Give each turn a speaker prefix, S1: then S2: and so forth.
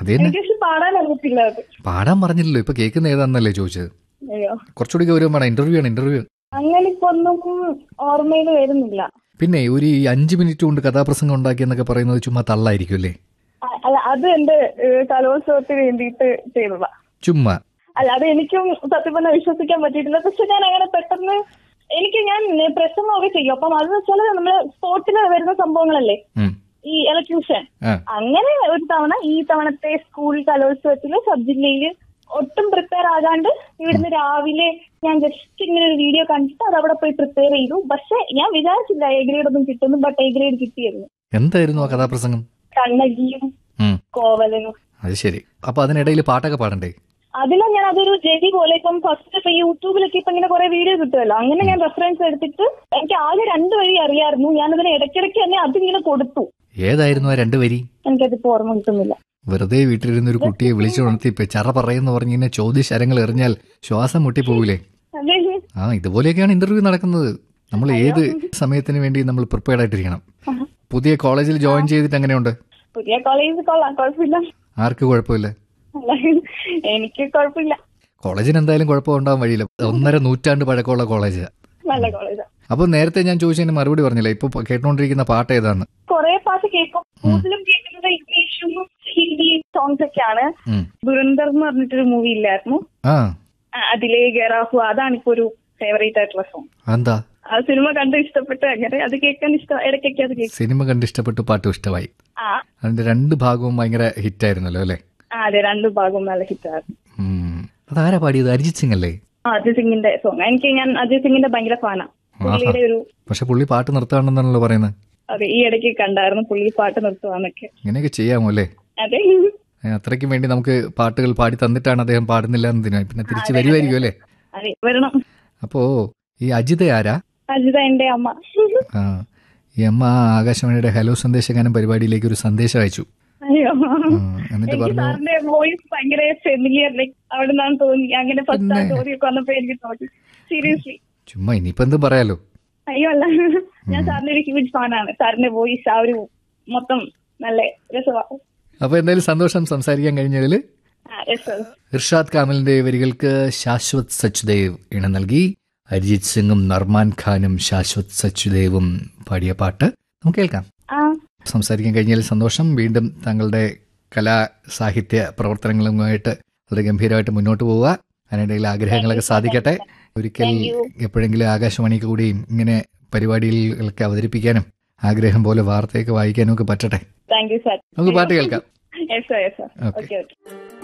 S1: അത് തന്നെ
S2: എനിക്ക് പക്ഷെ പാടാൻ അറിയത്തില്ല അത്
S1: പാടാൻ പറഞ്ഞില്ലല്ലോ ഇപ്പൊ കേൾക്കുന്ന ഏതാണെന്നല്ലേ ചോദിച്ചത്
S2: അയ്യോ
S1: കുറച്ചുകൂടി ഗൗരവമാണ് ഇന്റർവ്യൂ ആണ് ഇന്റർവ്യൂ
S2: അങ്ങനെ ഇപ്പൊ ഒന്നും ഓർമ്മയിൽ വരുന്നില്ല
S1: പിന്നെ ഒരു ഈ അഞ്ച് മിനിറ്റ് കൊണ്ട് കഥാപ്രസംഗം ഉണ്ടാക്കിയെന്നൊക്കെ പറയുന്നത് ചുമ്മാ തള്ളായിരിക്കും അല്ലേ
S2: അ- അല്ല അത് എന്റെ ഏഹ്, കലോത്സവത്തിന് വേണ്ടിയിട്ട് ചെയ്തതാ
S1: ചുമ്മാ
S2: അല്ല അത് എനിക്കും സത്യം പറഞ്ഞാൽ വിശ്വസിക്കാൻ പറ്റിയിട്ടില്ല പക്ഷെ ഞാൻ അങ്ങനെ പെട്ടെന്ന് എനിക്ക് ഞാൻ പ്രസംഗമൊക്കെ ചെയ്യും അപ്പം അത് വെച്ചാൽ നമ്മള് സ്പോർട്ടിൽ വരുന്ന സംഭവങ്ങളല്ലേ
S1: ഉം.
S2: ഈ എലക്യൂഷൻ
S1: ആ
S2: അങ്ങനെ ഒരു തവണ ഈ തവണത്തെ സ്കൂൾ കലോത്സവത്തില് സബ് ജില്ലയില് ഒട്ടും പ്രിപ്പയർ ആകാണ്ട് ഇവിടുന്ന് രാവിലെ ഞാൻ ജസ്റ്റ് ഇങ്ങനെ ഒരു വീഡിയോ കണ്ടിട്ട് അത് അവിടെ പോയി പ്രിപ്പയർ ചെയ്തു പക്ഷെ ഞാൻ വിചാരിച്ചില്ല എ ഗ്രേഡ് ഒന്നും കിട്ടുന്നു ബട്ട് എ ഗ്രേഡ് കിട്ടിയിരുന്നു
S1: എന്തായിരുന്നു ആ കഥാപ്രസംഗം
S2: കണ്ണകിയും
S1: ഉം.
S2: കോവലനും
S1: അത് ശരി അപ്പൊ അതിനിടയിൽ പാട്ടൊക്കെ പാടണ്ടേ
S2: അതിലാ ഞാൻ അതൊരു ജെഡി പോലെ ഇപ്പം ഫസ്റ്റ് ഇപ്പൊ യൂട്യൂബിലൊക്കെ ഇപ്പൊ ഇങ്ങനെ കുറെ വീഡിയോ കിട്ടുമല്ലോ അങ്ങനെ ഞാൻ റെഫറൻസ് എടുത്തിട്ട് എനിക്ക് ആകെ രണ്ട് വഴി അറിയായിരുന്നു ഞാൻ അതിന് ഇടയ്ക്കിടയ്ക്ക് തന്നെ അതിങ്ങനെ കൊടുത്തു
S1: ഏതായിരുന്നു ആ രണ്ട് വരി
S2: എനിക്കതിപ്പോ ഓർമ്മ കിട്ടുന്നില്ല
S1: വെറുതെ വീട്ടിലിരുന്ന ഒരു കുട്ടിയെ വിളിച്ചുണർത്തി ഇപ്പൊ ചറ പറയുന്ന പറഞ്ഞ് ഇങ്ങനെ ചോദ്യശരങ്ങൾ എറിഞ്ഞാൽ ശ്വാസം മുട്ടിപ്പോകൂലേ
S2: അതെ
S1: ആ ഇതുപോലെയൊക്കെയാണ് ഇന്റർവ്യൂ നടക്കുന്നത് നമ്മൾ ഏത് സമയത്തിന് വേണ്ടി നമ്മൾ പ്രിപ്പയർഡ് ആയിട്ടിരിക്കണം പുതിയ കോളേജിൽ ജോയിൻ ചെയ്തിട്ട് എങ്ങനെയുണ്ട്
S2: പുതിയ കോളേജ് കൊള്ളാം കുഴപ്പമില്ല
S1: ആർക്ക് കുഴപ്പമില്ല
S2: അല്ല എനിക്ക് കുഴപ്പമില്ല
S1: കോളേജിന് എന്തായാലും കുഴപ്പമുണ്ടാവാൻ വഴിയില്ല ഒന്നര നൂറ്റാണ്ട് പഴക്കമുള്ള കോളേജ്
S2: നല്ല കോളേജാ
S1: അപ്പൊ നേരത്തെ ഞാൻ ചോദിച്ചതിന് മറുപടി പറഞ്ഞില്ല ഇപ്പൊ കേട്ടോണ്ടിരിക്കുന്ന പാട്ട് ഏതാണ്
S2: കുറെ പാട്ട് കേൾക്കും കൂടുതലും കേൾക്കുന്നത് ഇംഗ്ലീഷും ഹിന്ദി സോങ്സ് ഒക്കെയാണ്
S1: ഉം.
S2: ദുരന്തർ എന്ന് പറഞ്ഞിട്ടൊരു മൂവി ഇല്ലായിരുന്നു
S1: ആ
S2: ആ, അതിലെ ഗറാഹു അതാണ് ഇപ്പൊ ഒരു ഫേവറേറ്റ് ആയിട്ടുള്ള സോങ്
S1: എന്താ
S2: ആ സിനിമ കണ്ട് ഇഷ്ടപ്പെട്ട് അങ്ങനെ അത് കേൾക്കാൻ ഇഷ്ടം ഇടയ്ക്കൊക്കെ അത് കേൾക്കും
S1: സിനിമ കണ്ട് ഇഷ്ടപ്പെട്ടു പാട്ടും ഇഷ്ടമായി
S2: ആ
S1: അതിന്റെ രണ്ട് ഭാഗവും ഭയങ്കര ഹിറ്റായിരുന്നല്ലോ അല്ലേ
S2: ആ, അതെ രണ്ടു ഭാഗവും നല്ല ഹിറ്റായിരുന്നു
S1: ഉം. അതാരാ പാടിയത് അരിജിത് സിംഗ് അല്ലേ
S2: ആ അജിത് സിംഗിന്റെ സോങ് എനിക്ക് ഞാൻ അജിത് സിംഗിന്റെ ഭയങ്കര ഫാനാ പുള്ളിയുടെ ഒരു
S1: പക്ഷെ പുള്ളി പാട്ട് നിർത്താണെന്നാണല്ലോ പറയുന്നത്
S2: അതെ ഈ ഇടയ്ക്ക് കണ്ടായിരുന്നു പുള്ളി പാട്ട് നിർത്തുവാന്നൊക്കെ
S1: ഇങ്ങനെയൊക്കെ ചെയ്യാമോ അല്ലേ
S2: അതെ
S1: ഏ, അത്രയ്ക്കും വേണ്ടി നമുക്ക് പാട്ടുകൾ പാടി തന്നിട്ടാണ് അദ്ദേഹം പാടുന്നില്ല എന്നതിന് പിന്നെ തിരിച്ച് വരുമായിരിക്കും അല്ലേ
S2: അതെ വരണം
S1: അപ്പോ ഈ അജിത ആരാ
S2: അജിത എന്റെ അമ്മ
S1: ആ ഈ അമ്മ ആകാശവാണിയുടെ ഹലോ സന്ദേശഗാനം പരിപാടിയിലേക്ക് ഒരു സന്ദേശം അയച്ചു
S2: അയ്യോ
S1: ആ, എന്നിട്ട്
S2: എനിക്ക്
S1: പറഞ്ഞു
S2: സാറിന്റെ വോയിസ് ഭയങ്കര ഫെമിലിയർ ലൈക്ക് അവിടെ നിന്നാണ് തോന്നി അങ്ങനെ ഫസ്റ്റ് ആ
S1: പിന്നെ.
S2: ചോദ്യമൊക്കെ വന്നപ്പോ എനിക്ക് തോന്നി സീരിയസ്ലി
S1: ചുമ്മാ ഇനിയിപ്പോ എന്തും പറയാലോ
S2: അയ്യോ അല്ല ഞാൻ സാറിന്റെ ഒരു ഹ്യൂജ് ഫാനാണ് സാറിന്റെ വോയിസ് ആ ഒരു മൊത്തം നല്ല രസമാണ്
S1: അപ്പൊ എന്തായാലും സന്തോഷം സംസാരിക്കാൻ കഴിഞ്ഞതിൽ
S2: ആ രസം
S1: ഇർഷാദ് കാമലിന്റെ വരികൾക്ക് ശാശ്വത് സച്ദേവ് ഇണ നൽകി അരിജിത് സിംഗും നർമാൻ ഖാനും ശാശ്വത് സച്ദേവും പാടിയ പാട്ട് നമുക്ക് കേൾക്കാം
S2: ആ
S1: സംസാരിക്കാൻ കഴിഞ്ഞതിൽ സന്തോഷം വീണ്ടും താങ്കളുടെ കലാ സാഹിത്യ പ്രവർത്തനങ്ങളുമായിട്ട് വളരെ ഗംഭീരമായിട്ട് മുന്നോട്ട് പോവുക അതിനിടയിൽ ആഗ്രഹങ്ങളൊക്കെ സാധിക്കട്ടെ ഒരിക്കൽ
S2: Thank you.
S1: എപ്പോഴെങ്കിലും ആകാശവാണിക്ക് കൂടിയും ഇങ്ങനെ പരിപാടികളൊക്കെ അവതരിപ്പിക്കാനും ആഗ്രഹം പോലെ വാർത്തയൊക്കെ വായിക്കാനും ഒക്കെ പറ്റട്ടെ
S2: താങ്ക് യു സാർ
S1: നമുക്ക് പാട്ട് കേൾക്കാം
S2: yes sir yes sir
S1: Okay.
S2: Okay okay